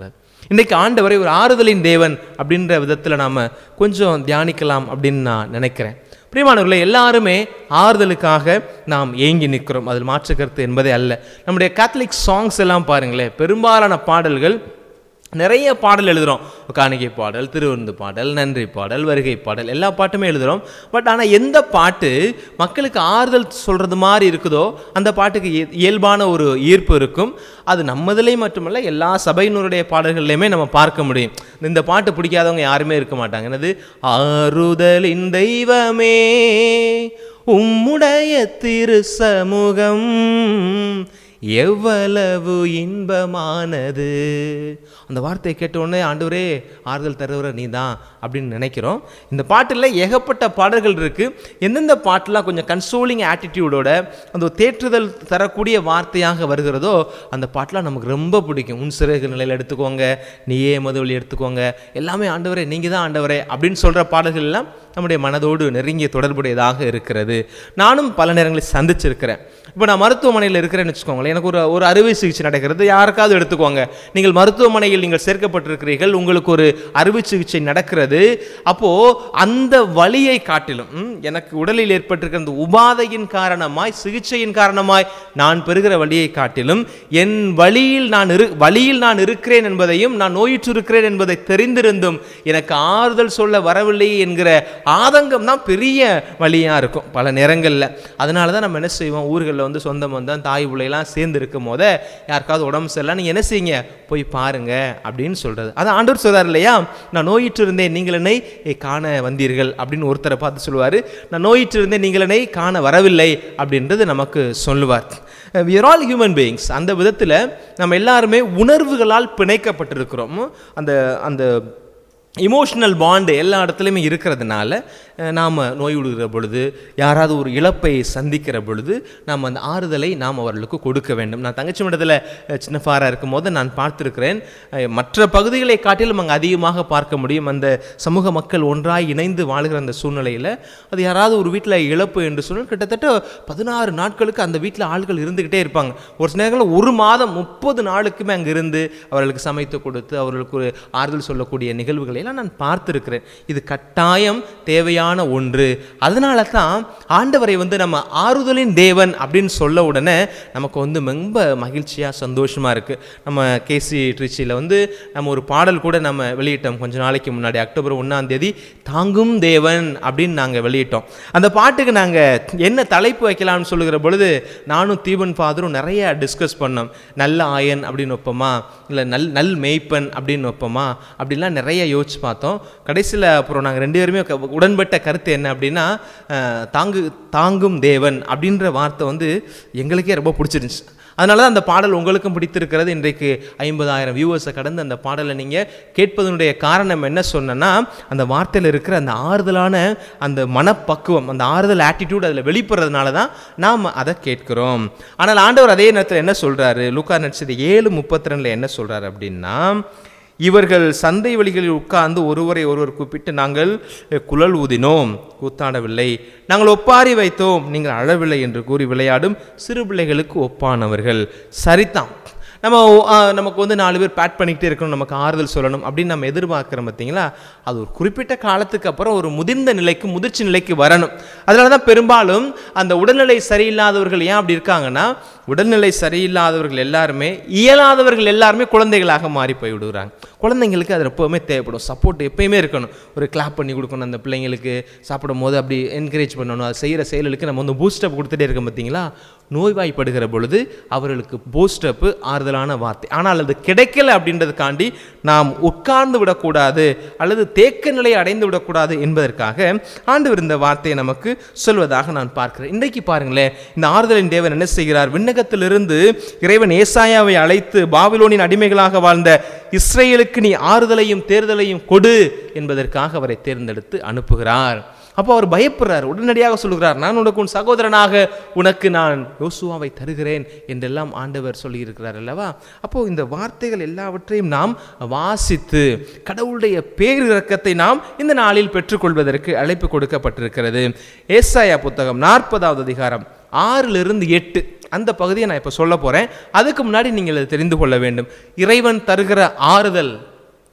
இன்றைக்கு ஆண்டவரை ஒரு ஆறுதலின் தேவன் அப்படின்ற விதத்தில் நாம் கொஞ்சம் தியானிக்கலாம் அப்படின்னு நான் நினைக்கிறேன் பிரியமானவர்களே எல்லாருமே ஆறுதலுக்காக நாம் ஏங்கி நிற்கிறோம் அதில் மாற்று கருத்து என்பதே அல்ல நம்முடைய கேத்தலிக் சாங்ஸ் எல்லாம் பாருங்களேன் பெரும்பாலான பாடல்கள் நிறைய பாடல் எழுதுகிறோம் காணிக்கை பாடல் திருவிருந்து பாடல் நன்றி பாடல் வருகை பாடல் எல்லா பாட்டுமே எழுதுகிறோம் பட் ஆனால் எந்த பாட்டு மக்களுக்கு ஆறுதல் சொல்கிறது மாதிரி இருக்குதோ அந்த பாட்டுக்கு இய- இயல்பான ஒரு ஈர்ப்பு இருக்கும் அது நம்மதிலேயே மட்டுமல்ல எல்லா சபையினருடைய பாடல்கள்லையுமே நம்ம பார்க்க முடியும் இந்த பாட்டு பிடிக்காதவங்க யாருமே இருக்க மாட்டாங்க என்னது ஆறுதலின் தெய்வமே உம்முடைய திரு சமூகம் எவ்வளவு இன்பமானது அந்த வார்த்தையை கேட்ட உடனே ஆண்டவரே ஆறுதல் தருவர நீ தான் அப்படின்னு நினைக்கிறோம் இந்த பாட்டில் ஏகப்பட்ட பாடல்கள் இருக்கு எந்தெந்த பாட்டெலாம் கொஞ்சம் கன்சோலிங் ஆட்டிடியூடோட அந்த ஒரு தேற்றுதல் தரக்கூடிய வார்த்தையாக வருகிறதோ அந்த பாட்டெலாம் நமக்கு ரொம்ப பிடிக்கும் உன் சிறகு நிலையில் எடுத்துக்கோங்க நீயே மதுவழி எடுத்துக்கோங்க எல்லாமே ஆண்டவரே நீங்கள் தான் ஆண்டவரே அப்படின்னு சொல்கிற பாடல்கள் எல்லாம் நம்முடைய மனதோடு நெருங்கிய தொடர்புடையதாக இருக்கிறது நானும் பல நேரங்களில் சந்திச்சிருக்கிறேன் இப்போ நான் மருத்துவமனையில் இருக்கிறேன்னு வச்சுக்கோங்களேன் எனக்கு ஒரு ஒரு அறுவை சிகிச்சை நடக்கிறது யாருக்காவது எடுத்துக்கோங்க நீங்கள் மருத்துவமனையில் நீங்கள் சேர்க்கப்பட்டிருக்கிறீர்கள் உங்களுக்கு ஒரு அறுவை சிகிச்சை நடக்கிறது அப்போது அந்த வலியை காட்டிலும் ம், எனக்கு உடலில் ஏற்பட்டிருக்கிற அந்த உபாதையின் காரணமாய் சிகிச்சையின் காரணமாய் நான் பெறுகிற வலியை காட்டிலும் என் வழியில் நான் இரு வழியில் நான் இருக்கிறேன் என்பதையும் நான் நோயுற்று இருக்கிறேன் என்பதை தெரிந்திருந்தும் எனக்கு ஆறுதல் சொல்ல வரவில்லை என்கிற ஆதங்கம் தான் பெரிய வழியாக இருக்கும் பல நேரங்களில் அதனால தான் நம்ம என்ன செய்வோம் ஊர்களில் வந்து சொந்த பந்தம் தாய் பிள்ளைலாம் சேர்ந்து இருக்கும் போதே யாருக்காவது உடம்பு சரியில்லை நீங்கள் என்ன செய்யுங்க போய் பாருங்க அப்படின்னு சொல்கிறது அது ஆண்டவர் சொல்றார் இல்லையா நான் நோயிற்று இருந்தேன் நீங்கள் என்னை காண வந்தீர்கள் அப்படின்னு ஒருத்தரை பார்த்து சொல்லுவார் நான் நோயிற்று இருந்தேன் நீங்கள் என்னை காண வரவில்லை அப்படின்றது நமக்கு சொல்லுவார் we are all human beings அந்த விதத்தில் நம்ம எல்லாருமே உணர்வுகளால் பிணைக்கப்பட்டிருக்கிறோம் அந்த அந்த இமோஷனல் பாண்டு எல்லா இடத்துலையுமே இருக்கிறதுனால நாம் நோய் விடுகிற பொழுது யாராவது ஒரு இழப்பை சந்திக்கிற பொழுது நாம் அந்த ஆறுதலை நாம் அவர்களுக்கு கொடுக்க வேண்டும் நான் தங்கச்சி மண்டலத்தில் சின்ன ஃபாராக இருக்கும் போது நான் பார்த்துருக்கிறேன் அஹ், மற்ற பகுதிகளை காட்டிலும் அங்கே அதிகமாக பார்க்க முடியும் அந்த சமூக மக்கள் ஒன்றாய் இணைந்து வாழ்கிற அந்த சூழ்நிலையில் அது யாராவது ஒரு வீட்டில் இழப்பு என்று சொன்னால் கிட்டத்தட்ட பதினாறு நாட்களுக்கு அந்த வீட்டில் ஆட்கள் இருந்துக்கிட்டே இருப்பாங்க ஒரு சில நேரங்களில் ஒரு மாதம் முப்பது நாளுக்குமே அங்கே இருந்து அவர்களுக்கு சமைத்து கொடுத்து அவர்களுக்கு ஒரு ஆறுதல் சொல்லக்கூடிய நிகழ்வுகளை எல்லாம் நான் பார்த்துருக்கிறேன் இது கட்டாயம் தேவையான ஒன்று அதனால தான் ஆண்டவரை வந்து நம்ம ஆறுதலின் தேவன் அப்படின்னு சொல்ல உடனே நமக்கு வந்து ரொம்ப மகிழ்ச்சியாக சந்தோஷமாக இருக்குது நம்ம கேசி ட்ரிச்சியில் வந்து நம்ம ஒரு பாடல் கூட நம்ம வெளியிட்டோம் கொஞ்ச நாளைக்கு முன்னாடி அக்டோபர் ஒன்றாம் தேதி தாங்கும் தேவன் அப்படின்னு நாங்கள் வெளியிட்டோம் அந்த பாட்டுக்கு நாங்கள் என்ன தலைப்பு வைக்கலாம்னு சொல்லுகிற பொழுது நானும் தீபன் ஃபாதரும் நிறைய டிஸ்கஸ் பண்ணோம் நல்ல ஆயன் அப்படின்னு வைப்போமா இல்லை நல் நல் மேய்ப்பன் அப்படின்னு வைப்போமா அப்படிலாம் நிறைய யோசிச்சு பார்த்தோம் கடைசியில் அப்புறம் நாங்கள் ரெண்டு பேருமே க- உடன்பட்ட கருத்து என்ன அப்படின்னா அஹ், தாங்கு தாங்கும் தேவன் அப்படின்ற வார்த்தை வந்து எங்களுக்கே ரொம்ப பிடிச்சிருந்துச்சு அதனால தான் அந்த பாடல் உங்களுக்கும் பிடித்திருக்கிறது இன்றைக்கு ஐம்பதாயிரம் வியூவர்ஸை கடந்து அந்த பாடலை நீங்கள் கேட்பதனுடைய காரணம் என்ன சொன்னேன்னா அந்த வார்த்தையில் இருக்கிற அந்த ஆறுதலான அந்த மனப்பக்குவம் அந்த ஆறுதல் ஆட்டிடியூட் அதில் வெளிப்படுறதுனால தான் நாம் அதை கேட்கிறோம் ஆனால் ஆண்டவர் அதே நேரத்தில் என்ன சொல்கிறாரு லூக்கா நடிச்சது ஏழு முப்பத்தி ரெண்டில் என்ன சொல்கிறாரு அப்படின்னா இவர்கள் சந்தை வழிகளில் உட்கார்ந்து ஒருவரை ஒருவர் கூப்பிட்டு நாங்கள் அஹ், குழல் ஊதினோம் கூத்தாடவில்லை நாங்கள் ஒப்பாரி வைத்தோம் நீங்கள் அழவில்லை என்று கூறி விளையாடும் சிறு பிள்ளைகளுக்கு ஒப்பானவர்கள் சரிதான் நம்ம ஆ, நமக்கு வந்து நாலு பேர் பேட் பண்ணிக்கிட்டே இருக்கணும் நமக்கு ஆறுதல் சொல்லணும் அப்படின்னு நம்ம எதிர்பார்க்குறோம் பார்த்தீங்களா அது ஒரு குறிப்பிட்ட காலத்துக்கு அப்புறம் ஒரு முதிர்ந்த நிலைக்கு முதிர்ச்சி நிலைக்கு வரணும் அதனால தான் பெரும்பாலும் அந்த உடல்நிலை சரியில்லாதவர்கள் ஏன் அப்படி இருக்காங்கன்னா உடல்நிலை சரியில்லாதவர்கள் எல்லாருமே இயலாதவர்கள் எல்லாருமே குழந்தைகளாக மாறி போய் விடுறாங்க குழந்தைங்களுக்கு அது எப்போவுமே தேவைப்படும் சப்போர்ட் எப்பயுமே இருக்கணும் ஒரு கிளாப் பண்ணி கொடுக்கணும் அந்த பிள்ளைங்களுக்கு சாப்பிடும் போது அப்படி என்கரேஜ் பண்ணணும் அது செய்கிற செயலுக்கு நம்ம வந்து பூஸ்டப் கொடுத்துட்டே இருக்கோம் பார்த்தீங்களா நோய்வாய்ப்படுகிற பொழுது அவர்களுக்கு பூஸ்டப்பு ஆறுதலான வார்த்தை ஆனால் அது கிடைக்கல அப்படின்றதுக்காண்டி நாம் உட்கார்ந்து விடக்கூடாது அல்லது தேக்க நிலையை அடைந்து விடக்கூடாது என்பதற்காக ஆண்டவர் இந்த வார்த்தையை நமக்கு சொல்வதாக நான் பார்க்கிறேன் இன்றைக்கு பாருங்களேன் இந்த ஆறுதலின் தேவன் என்ன செய்கிறார் விண்ணகத்திலிருந்து இறைவன் ஏசாயாவை அழைத்து பாபிலோனின் அடிமைகளாக வாழ்ந்த இஸ்ரேலுக்கு நீ ஆறுதலையும் தேர்தலையும் கொடு என்பதற்காக அவரை தேர்ந்தெடுத்து அனுப்புகிறார் அப்போ அவர் பயப்படுறார் உடனடியாக சொல்லுகிறார் நான் உனக்கு உன் சகோதரனாக உனக்கு நான் யோசுவாவை தருகிறேன் என்றெல்லாம் ஆண்டவர் சொல்லியிருக்கிறார் அல்லவா அப்போ இந்த வார்த்தைகள் எல்லாவற்றையும் நாம் வாசித்து கடவுளுடைய பேரிரக்கத்தை நாம் இந்த நாளில் பெற்றுக்கொள்வதற்கு அழைப்பு கொடுக்கப்பட்டிருக்கிறது ஏசாயா புத்தகம் நாற்பதாவது அதிகாரம் ஆறிலிருந்து எட்டு அந்த பகுதியை நான் இப்போ சொல்ல போகிறேன் அதுக்கு முன்னாடி நீங்கள் அதை தெரிந்து கொள்ள வேண்டும் இறைவன் தருகிற ஆறுதல்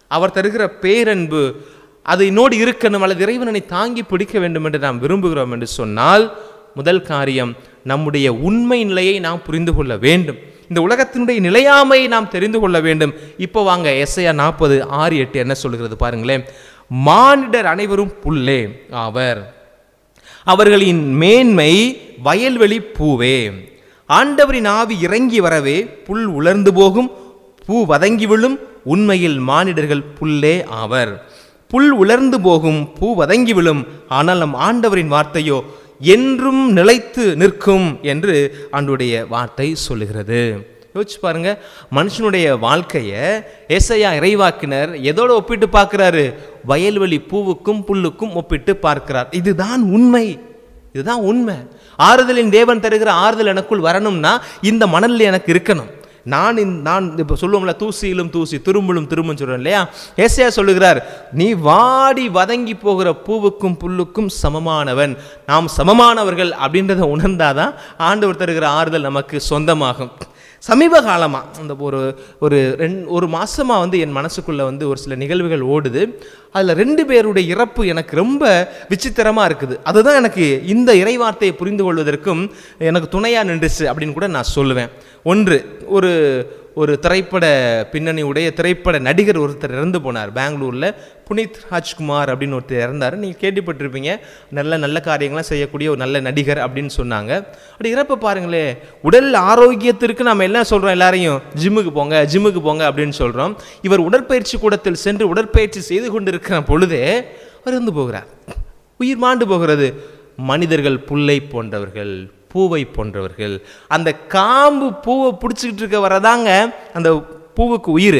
அவர் தருகிற பேரன்பு அது என்னோடு இருக்கணும் அல்லது இறைவனை தாங்கி பிடிக்க வேண்டும் என்று நாம் விரும்புகிறோம் என்று சொன்னால் முதல் காரியம் நம்முடைய உண்மை நிலையை நாம் புரிந்து கொள்ள வேண்டும் இந்த உலகத்தினுடைய நிலையாமையை நாம் தெரிந்து கொள்ள வேண்டும் இப்போ வாங்க எஸ்ஐயா நாற்பது ஆறு எட்டு என்ன சொல்கிறது பாருங்களேன் மானிடர் அனைவரும் புல்லே ஆவர் அவர்களின் மேன்மை வயல்வெளி பூவே ஆண்டவரின் ஆவி இறங்கி வரவே புல் உலர்ந்து போகும் பூ வதங்கி விழும் உண்மையில் மானிடர்கள் புல்லே ஆவர் புல் உலர்ந்து போகும் பூ வதங்கி விழும் ஆனால் நம் ஆண்டவரின் வார்த்தையோ என்றும் நிலைத்து நிற்கும் என்று ஆண்டுடைய வார்த்தை சொல்லுகிறது யோசிச்சு பாருங்க மனுஷனுடைய வாழ்க்கையை ஏசையா இறைவாக்கினர் எதோட ஒப்பிட்டு பார்க்கிறாரு வயல்வெளி பூவுக்கும் புல்லுக்கும் ஒப்பிட்டு பார்க்கிறார் இதுதான் உண்மை இதுதான் உண்மை ஆறுதலின் தேவன் தருகிற ஆறுதல் எனக்குள் வரணும்னா இந்த மணலில் எனக்கு இருக்கணும் நான் இந்த- நான் இப்போ சொல்லுவோம்ல தூசியிலும் தூசி திரும்பலும் திரும்பும் சொல்றோம் இல்லையா ஏசையா சொல்லுகிறார் நீ வாடி வதங்கி போகிற பூவுக்கும் புல்லுக்கும் சமமானவன் நாம் சமமானவர்கள் அப்படின்றத உணர்ந்தாதான் ஆண்டவர் தருகிற ஆறுதல் நமக்கு சொந்தமாகும் சமீப காலமாக அந்த ஒரு ஒரு ரெண் ஒரு மாசமா வந்து என் மனசுக்குள்ளே வந்து ஒரு சில நிகழ்வுகள் ஓடுது அதில் ரெண்டு பேருடைய இறப்பு எனக்கு ரொம்ப விசித்திரமாக இருக்குது அதுதான் எனக்கு இந்த இறைவார்த்தையை புரிந்து கொள்வதற்கும் எனக்கு துணையாக நின்றுச்சு அப்படின்னு கூட நான் சொல்லுவேன் ஒன்று ஒரு ஒரு திரைப்பட பின்னணி உடைய திரைப்பட நடிகர் ஒருத்தர் இறந்து போனார் பெங்களூரில் புனித் ராஜ்குமார் அப்படின்னு ஒருத்தர் இறந்தார் நீங்கள் கேள்விப்பட்டிருப்பீங்க நல்ல நல்ல காரியங்கள்லாம் செய்யக்கூடிய ஒரு நல்ல நடிகர் அப்படின்னு சொன்னாங்க அப்படி இறப்பை பாருங்களே உடல் ஆரோக்கியத்திற்கு நம்ம என்ன சொல்கிறோம் எல்லாரையும் ஜிம்முக்கு போங்க ஜிம்முக்கு போங்க அப்படின்னு சொல்கிறோம் இவர் உடற்பயிற்சி கூடத்தில் சென்று உடற்பயிற்சி செய்து கொண்டிருக்கிற பொழுதே அவர் இறந்து போகிறார் உயிர் மாண்டு போகிறது மனிதர்கள் புல்லை போன்றவர்கள் பூவை போன்றவர்கள் அந்த காம்பு பூவை பிடிச்சிக்கிட்டு இருக்க வரதாங்க அந்த பூவுக்கு உயிர்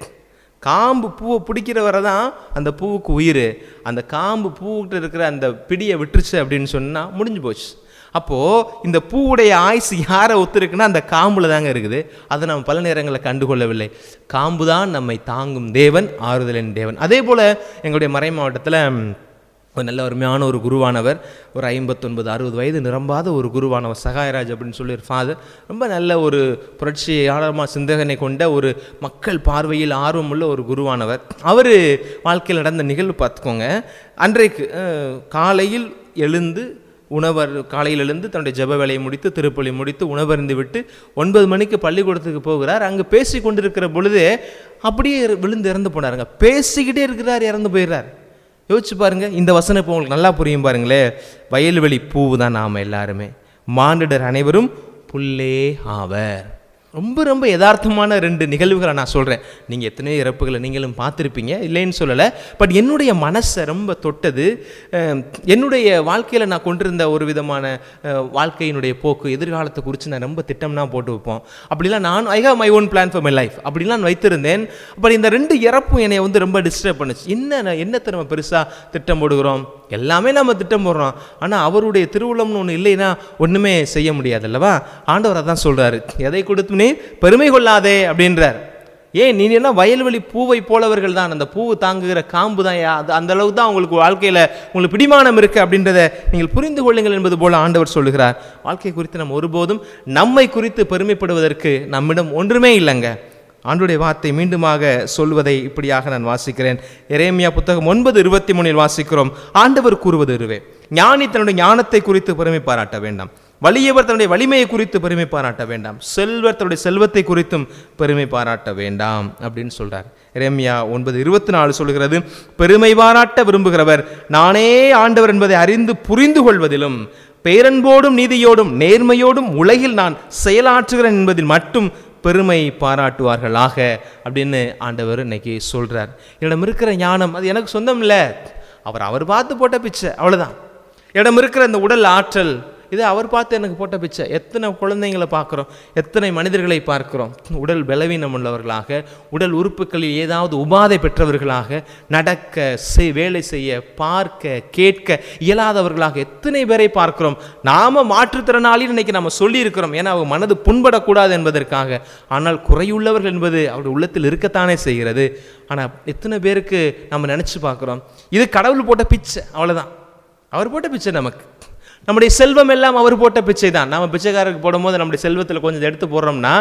காம்பு பூவை பிடிக்கிற வரை தான் அந்த பூவுக்கு உயிர் அந்த காம்பு பூக்கிட்ட இருக்கிற அந்த பிடியை விட்டுருச்சு அப்படின்னு சொன்னால் முடிஞ்சு போச்சு அப்போது இந்த பூவுடைய ஆயுசு யாரை ஒத்துருக்குன்னா அந்த காம்புல தாங்க இருக்குது அதை நம்ம பல நேரங்களில் கண்டுகொள்ளவில்லை காம்பு தான் நம்மை தாங்கும் தேவன் ஆறுதலின் தேவன் அதே போல் எங்களுடைய மறை மாவட்டத்தில் ஒரு நல்ல அருமையான ஒரு குருவானவர் ஒரு ஐம்பத்தொன்பது அறுபது வயது நிரம்பாத ஒரு குருவானவர் சகாயராஜ் அப்படின்னு சொல்லி ஒரு ஃபாதர் ரொம்ப நல்ல ஒரு புரட்சியாளமாக சிந்தகனை கொண்ட ஒரு மக்கள் பார்வையில் ஆர்வமுள்ள ஒரு குருவானவர் அவர் வாழ்க்கையில் நடந்த நிகழ்வு பார்த்துக்கோங்க அன்றைக்கு அஹ், காலையில் எழுந்து உணவர் காலையில் எழுந்து தன்னுடைய ஜெப வேலையை முடித்து திருப்பலி முடித்து உணவருந்து விட்டு ஒன்பது மணிக்கு பள்ளிக்கூடத்துக்கு போகிறார் அங்கே பேசி கொண்டிருக்கிற பொழுது அப்படியே இரு- விழுந்து இறந்து போனாருங்க பேசிக்கிட்டே இருக்கிறார் இறந்து போயிடுறார் யோசிச்சு பாருங்க இந்த வசனம் இப்போ உங்களுக்கு நல்லா புரியும் பாருங்களே வயல்வெளி பூவு தான் நாம் எல்லாருமே மானிடர் அனைவரும் புல்லே ஆவர் ரொம்ப ரொம்ப யதார்த்தமான ரெண்டு நிகழ்வுகளை நான் சொல்கிறேன் நீங்கள் எத்தனையோ இறப்புகளை நீங்களும் பார்த்துருப்பீங்க இல்லைன்னு சொல்லலை பட் என்னுடைய மனசை ரொம்ப தொட்டது அஹ், என்னுடைய வாழ்க்கையில் நான் கொண்டிருந்த ஒரு விதமான அஹ், வாழ்க்கையினுடைய போக்கு எதிர்காலத்தை குறித்து நான் ரொம்ப திட்டம்னா போட்டு வைப்போம் அப்படிலாம் நான் I have my own plan for my life அப்படிலாம் நான் வைத்திருந்தேன் பட் இந்த ரெண்டு இறப்பும் என்னை வந்து ரொம்ப டிஸ்டர்ப் பண்ணுச்சு என்ன நான் என்னத்தை நம்ம பெருசாக திட்டம் போடுகிறோம் எல்லாமே நம்ம திட்டம் போடுறோம் ஆனால் அவருடைய திருவுளம்னு ஒன்று இல்லைன்னா ஒன்றுமே செய்ய முடியாது அல்லவா ஆண்டவர் அதான் சொல்கிறாரு எதை கொடுத்து நீ பெருமை கொள்ளாதே அப்படின்றார் ஏன் நீ என்ன வயல்வெளி பூவை போலவர்கள் தான் அந்த பூவு தாங்குகிற காம்பு தான் யா- அது அந்த அளவுக்கு தான் உங்களுக்கு வாழ்க்கையில் உங்களுக்கு பிடிமானம் இருக்குது அப்படின்றத நீங்கள் புரிந்து கொள்ளுங்கள் என்பது போல ஆண்டவர் சொல்லுகிறார் வாழ்க்கை குறித்து நம்ம ஒருபோதும் நம்மை குறித்து பெருமைப்படுவதற்கு நம்மிடம் ஒன்றுமே இல்லைங்க ஆண்டுடைய வார்த்தை மீண்டுமாக சொல்வதை இப்படியாக நான் வாசிக்கிறேன் எரேமியா புத்தகம் ஒன்பது இருபத்தி மூணில் வாசிக்கிறோம் ஆண்டவர் கூறுவது இருவே ஞானி தன்னுடைய ஞானத்தை குறித்து பெருமை பாராட்ட வேண்டாம் வலியவர் தன்னுடைய வலிமையை குறித்து பெருமை பாராட்ட வேண்டாம் செல்வர் தன்னுடைய செல்வத்தை குறித்தும் பெருமை பாராட்ட வேண்டாம் அப்படின்னு சொல்றார் எரேமியா ஒன்பது இருபத்தி நாலு சொல்கிறது பெருமை பாராட்ட விரும்புகிறவர் நானே ஆண்டவர் என்பதை அறிந்து புரிந்து கொள்வதிலும் பேரன்போடும் நீதியோடும் நேர்மையோடும் உலகில் நான் செயலாற்றுகிறேன் என்பதில் மட்டும் பெருமை பாராட்டுவார்களாக அப்படின்னு ஆண்டவர் இன்னைக்கு சொல்றார் என்னிடம் இருக்கிற ஞானம் அது எனக்கு சொந்தம் இல்லை அவர் அவர் பார்த்து போட்ட பிச்சை அவ்வளவுதான் இடம் இருக்கிற அந்த உடல் ஆற்றல் இது அவர் பார்த்து எனக்கு போட்ட பிச்சை எத்தனை குழந்தைங்களை பார்க்குறோம் எத்தனை மனிதர்களை பார்க்கிறோம் உடல் பலவீனம் உள்ளவர்களாக உடல் உறுப்புகளில் ஏதாவது உபாதை பெற்றவர்களாக நடக்க செய் வேலை செய்ய பார்க்க கேட்க இயலாதவர்களாக எத்தனை பேரை பார்க்கிறோம் நாம மாற்றுத்திறனாளின்னு இன்னைக்கு நம்ம சொல்லி இருக்கிறோம் ஏன்னா அவங்க மனது புண்படக்கூடாது என்பதற்காக ஆனால் குறையுள்ளவர்கள் என்பது அவருடைய உள்ளத்தில் இருக்கத்தானே செய்கிறது ஆனால் எத்தனை பேருக்கு நம்ம நினச்சி பார்க்குறோம் இது கடவுள் போட்ட பிச்சை அவ்வளவுதான் அவர் போட்ட பிச்சை நமக்கு நம்முடைய செல்வம் எல்லாம் அவர் போட்ட பிச்சை தான் நம்ம பிச்சைக்காரருக்கு போடும்போது நம்முடைய செல்வத்தில் கொஞ்சம் எடுத்து போடுறோம்னா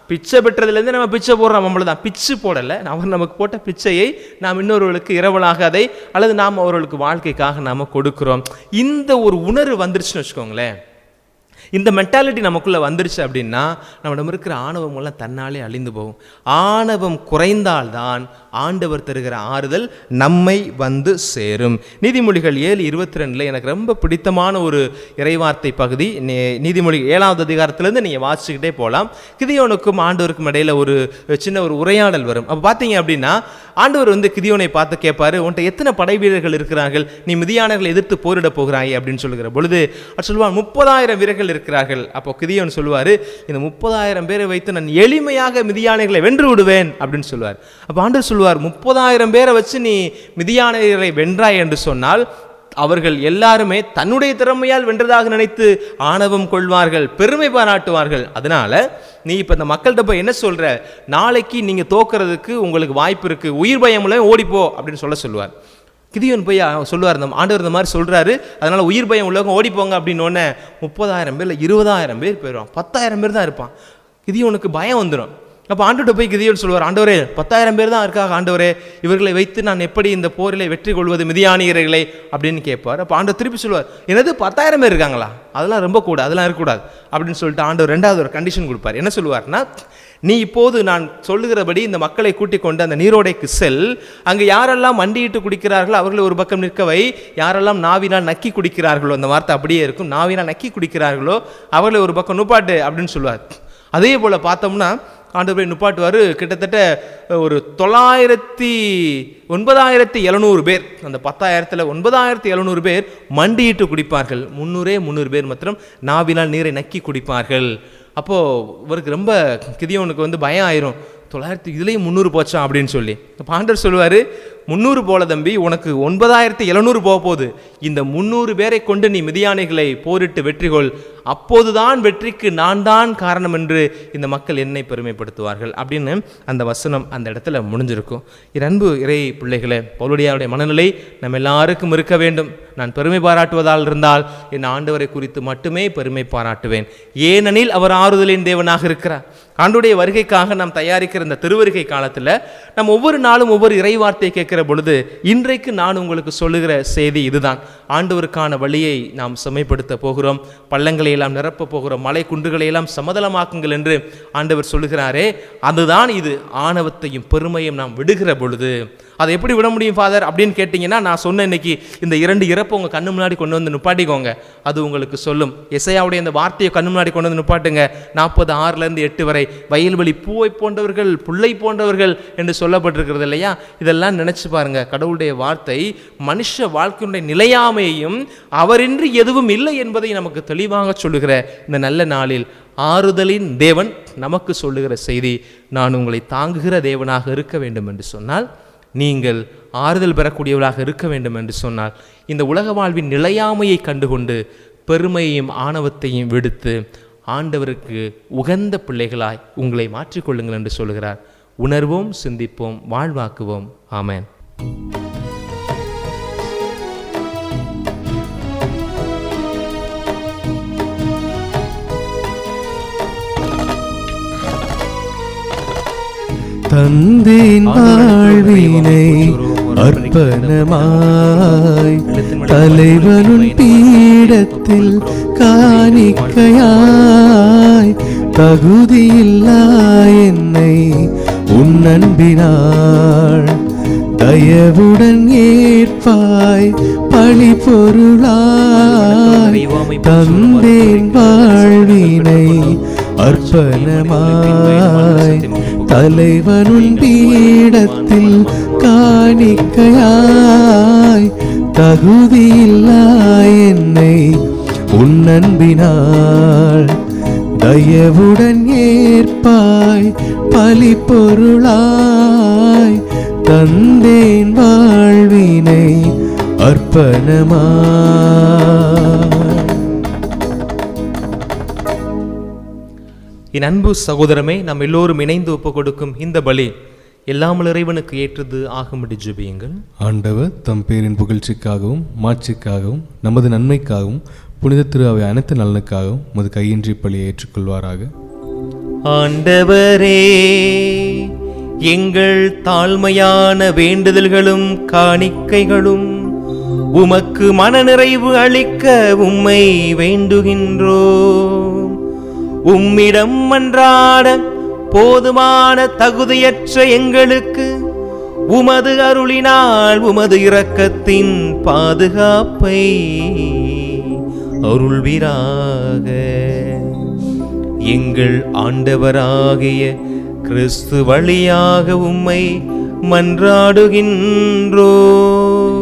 பிச்சை பெற்றதுலேருந்து நம்ம பிச்சை போடுறோம் நம்மள தான் பிச்சு போடலை அவர் நமக்கு போட்ட பிச்சையை நாம் இன்னொருவர்களுக்கு இரவலாக அதை அல்லது நாம் அவர்களுக்கு வாழ்க்கைக்காக நாம் கொடுக்குறோம் இந்த ஒரு உணர்வு வந்துருச்சுன்னு வச்சுக்கோங்களேன் இந்த மென்டாலிட்டி நமக்குள்ளே வந்துருச்சு அப்படின்னா நம்மிடம் இருக்கிற ஆணவம் எல்லாம் தன்னாலே அழிந்து போகும் ஆணவம் குறைந்தால்தான் ஆண்டவர் தருகிற ஆறுதல் நம்மை வந்து சேரும் நீதிமொழிகள் ஏழு இருபத்தி ரெண்டில் எனக்கு ரொம்ப பிடித்தமான ஒரு இறைவார்த்தை பகுதி நீ- நீதிமொழி ஏழாவது அதிகாரத்திலேருந்து நீங்கள் வாசிச்சுக்கிட்டே போகலாம் கிதியோனுக்கும் ஆண்டவருக்கும் இடையில ஒரு சின்ன ஒரு உரையாடல் வரும் அப்போ பார்த்தீங்க அப்படின்னா ஆண்டவர் வந்து கிதியோனை பார்த்து கேட்பாரு உன்ட்ட எத்தனை படை வீரர்கள் இருக்கிறார்கள் நீ மிதியானர்களை எதிர்த்து போரிட போகிறாய் அப்படின்னு சொல்லுகிற பொழுது அவர் சொல்லுவார் முப்பதாயிரம் வீரர்கள் இருக்கிறார்கள் அப்போ கிதியோன் சொல்லுவார் இந்த முப்பதாயிரம் பேரை வைத்து நான் எளிமையாக மிதியானைகளை வென்று விடுவேன் அப்படின்னு சொல்லுவார் அப்போ ஆண்டவர் சொல்லுவார் முப்பதாயிரம் பேரை வச்சு நீ மிதியானைகளை வென்றாய் என்று சொன்னால் அவர்கள் எல்லாருமே தன்னுடைய திறமையால் வென்றதாக நினைத்து ஆணவம் கொள்வார்கள் பெருமை பாராட்டுவார்கள் அதனால நீ இப்போ இந்த மக்கள்கிட்ட போய் என்ன சொல்ற நாளைக்கு நீங்க தோக்கிறதுக்கு உங்களுக்கு வாய்ப்பு இருக்கு உயிர் பயம் இல்லை ஓடிப்போ அப்படின்னு சொல்ல சொல்லுவார் கிதியோன் போய் அவ- சொல்லுவார் இந்த ஆண்டவர் இந்த மாதிரி சொல்றாரு அதனால உயிர் பயம் உள்ளவங்க ஓடிப்போங்க அப்படின்னு உடனே முப்பதாயிரம் பேர்ல இருபதாயிரம் பேர் போயிடுவான் பத்தாயிரம் பேர் தான் இருப்பான் கிதியோனுக்கு பயம் வந்துடும் அப்போ ஆண்டவர்கிட்ட போய் கிதியோன் சொல்லுவார் ஆண்டவரே பத்தாயிரம் பேர் தான் இருக்காங்க ஆண்டவரே இவர்களை வைத்து நான் எப்படி இந்த போரிலே வெற்றி கொள்வது மிதியானியர்களை அப்படின்னு கேட்பார் அப்போ ஆண்டவர் திருப்பி சொல்லுவார் என்னது பத்தாயிரம் பேர் இருக்காங்களா அதெல்லாம் ரொம்ப கூட அதெல்லாம் இருக்கக்கூடாது அப்படின்னு சொல்லிட்டு ஆண்டவர் ரெண்டாவது ஒரு கண்டிஷன் கொடுப்பார் என்ன சொல்லுவார்னா நீ இப்போது நான் சொல்லுகிறபடி இந்த மக்களை கூட்டிக் கொண்டு அந்த நீரோடைக்கு செல் அங்கு யாரெல்லாம் மண்டியிட்டு குடிக்கிறார்களோ அவர்களை ஒரு பக்கம் நிற்கவை யாரெல்லாம் நாவினால் நக்கி குடிக்கிறார்களோ அந்த வார்த்தை அப்படியே இருக்கும் நாவினால் நக்கி குடிக்கிறார்களோ அவர்களை ஒரு பக்கம் நுப்பாட்டு அப்படின்னு சொல்லுவார் அதே போல் பார்த்தோம்னா ஆண்டவரை நுப்பாட்டுவார் கிட்டத்தட்ட ஒரு தொள்ளாயிரத்தி ஒன்பதாயிரத்தி எழுநூறு பேர் அந்த பத்தாயிரத்தில் ஒன்பதாயிரத்தி எழுநூறு பேர் மண்டியிட்டு குடிப்பார்கள் முந்நூறே முந்நூறு பேர் மாத்திரம் நாவினால் நீரை நக்கி குடிப்பார்கள் அப்போது இவருக்கு ரொம்ப கிதியோனுக்கு வந்து பயம் ஆயிரும் தொள்ளாயிரத்தி இதுலேயும் முந்நூறு போச்சா அப்படின்னு சொல்லி அப்ப ஆண்டவர் சொல்லுவார் முந்நூறு போல தம்பி உனக்கு ஒன்பதாயிரத்தி எழுநூறு போக போகுது இந்த முந்நூறு பேரை கொண்டு நீ மிதியானைகளை போரிட்டு வெற்றிகொள் அப்போதுதான் வெற்றிக்கு நான் தான் காரணம் என்று இந்த மக்கள் என்னை பெருமைப்படுத்துவார்கள் அப்படின்னு அந்த வசனம் அந்த இடத்துல முடிஞ்சிருக்கும் என் அன்பு இறை பிள்ளைகளே பவுலுடையாருடைய மனநிலை நம்ம எல்லாருக்கும் இருக்க வேண்டும் நான் பெருமை பாராட்டுவதால் இருந்தால் என் ஆண்டவரை குறித்து மட்டுமே பெருமை பாராட்டுவேன் ஏனெனில் அவர் ஆறுதலின் தேவனாக இருக்கிறார் ஆண்டுடைய வருகைக்காக நாம் தயாரிக்கிற இந்த திருவருகை காலத்தில் நம்ம ஒவ்வொரு நாளும் ஒவ்வொரு இறைவார்த்தையை கேட்கிற பொழுது இன்றைக்கு நான் உங்களுக்கு சொல்லுகிற செய்தி இதுதான் ஆண்டவருக்கான வழியை நாம் செம்மைப்படுத்த போகிறோம் பள்ளங்களை எல்லாம் நிரப்ப போகிறோம் மலை குன்றுகளை எல்லாம் சமதளமாக்குங்கள் என்று ஆண்டவர் சொல்லுகிறாரே அதுதான் இது ஆணவத்தையும் பெருமையும் நாம் விடுகிற பொழுது அதை எப்படி விட முடியும் ஃபாதர் அப்படின்னு கேட்டிங்கன்னா நான் சொன்ன இன்னைக்கு இந்த இரண்டு இறப்பை உங்கள் கண்ணு முன்னாடி கொண்டு வந்து நிப்பாட்டிக்கோங்க அது உங்களுக்கு சொல்லும் எசையாவுடைய இந்த வார்த்தையை கண்ணு முன்னாடி கொண்டு வந்து நிப்பாட்டுங்க நாற்பது ஆறுலேருந்து எட்டு வரை வயல்வெளி பூவை போன்றவர்கள் புல்லை போன்றவர்கள் என்று சொல்லப்பட்டிருக்கிறது இல்லையா இதெல்லாம் நினைச்சு பாருங்க கடவுளுடைய வார்த்தை மனுஷ வாழ்க்கையுடைய நிலையாமையையும் அவரின்றி எதுவும் இல்லை என்பதை நமக்கு தெளிவாக சொல்லுகிற இந்த நல்ல நாளில் ஆறுதலின் தேவன் நமக்கு சொல்லுகிற செய்தி நான் உங்களை தாங்குகிற தேவனாக இருக்க வேண்டும் என்று சொன்னால் நீங்கள் ஆறுதல் பெறக்கூடியவர்களாக இருக்க வேண்டும் என்று சொன்னால் இந்த உலக வாழ்வின் நிலையாமையை கண்டுகொண்டு பெருமையையும் ஆணவத்தையும் விடுத்து ஆண்டவருக்கு உகந்த பிள்ளைகளாய் உங்களை மாற்றிக்கொள்ளுங்கள் என்று சொல்கிறார் உணர்வோம் சிந்திப்போம் வாழ்வாக்குவோம் ஆமென் தந்தேன் வாழ்வினை அர்ப்பணமாய் தலைவனுன் பீடத்தில் காணிக்கையாய் தகுதியில்லா என்னை உன் அன்பினாள் தயவுடன் ஏற்பாய் பழி பொருளாய் தந்தேன் வாழ்வினை அர்ப்பணமாய் தலைவனுன் பீடத்தில் காணிக்கையாய் தகுதியில்லா என்னை உன் அன்பினாள் தயவுடன் ஏற்பாய் பலி பொருளாய் தந்தேன் வாழ்வினை அர்ப்பணமாய் என் அன்பு சகோதரமே நாம் எல்லோரும் இணைந்து ஒப்பு கொடுக்கும் இந்த பலி எல்லாமல் இறைவனுக்கு ஏற்றது ஆகும்படி ஜெபியுங்கள் ஆண்டவர் தம் பேரின் புகழ்ச்சிக்காகவும் மாட்சிக்காகவும் நமது நன்மைக்காகவும் புனித திரு அவை அனைத்து நலனுக்காகவும் உமது கையின்றி பலியை ஏற்றுக்கொள்வாராக ஆண்டவரே எங்கள் தாழ்மையான வேண்டுதல்களும் காணிக்கைகளும் உமக்கு மனநிறைவு அளிக்க உம்மை வேண்டுகின்றோம் உம்மிடம் மன்றாட போதுமான தகுதியற்ற எங்களுக்கு உமது அருளினால் உமது இரக்கத்தின் பாதுகாப்பை அருள்வீராக எங்கள் ஆண்டவராகிய கிறிஸ்து வழியாக உம்மை மன்றாடுகின்றோ